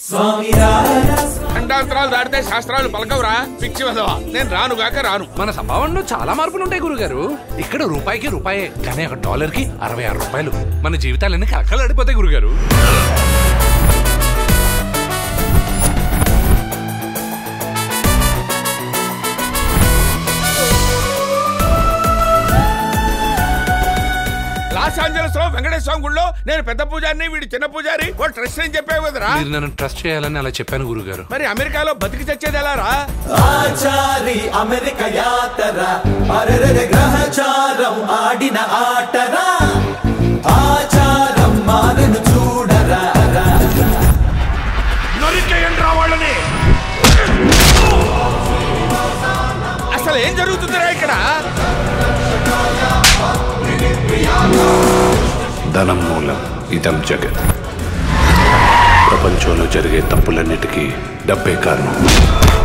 ఖండాంతరాలు దాటితే శాస్త్రాలు పలకవురా పిచ్చి వదవా నేను రానుగాక రాను మన సంభావనలో చాలా మార్పులు ఉంటాయి గురుగారు ఇక్కడ రూపాయికి రూపాయే కానీ ఒక డాలర్ కి అరవై ఆరు రూపాయలు మన జీవితాలన్నీ కలకలాడిపోతాయి గురుగారు లాస్ ఏంజలస్ లో వెంకటేశ్వర స్వామి గుళ్ళో నేను పెద్ద పూజారిని వీడి చిన్న పూజారి ఓ ట్రస్ట్ అని చెప్పావు కదరా మీరు నన్ను ట్రస్ట్ చేయాలని అలా చెప్పాను గురుగారు మరి అమెరికాలో బతికి చచ్చేది ఎలా రా ఆచారి అమెరిక యాతర అరెరె గ్రహచారం ఆడిన ఆటరా ఆచారం మారెను చూడరా రా. నరికేయండి రా వాళ్ళని అసలు ఏం జరుగుతుందిరా ఇక్కడ ధనం మూలం ఇదం జగత్ ప్రపంచంలో జరిగే తప్పులన్నిటికీ డబ్బే కారణం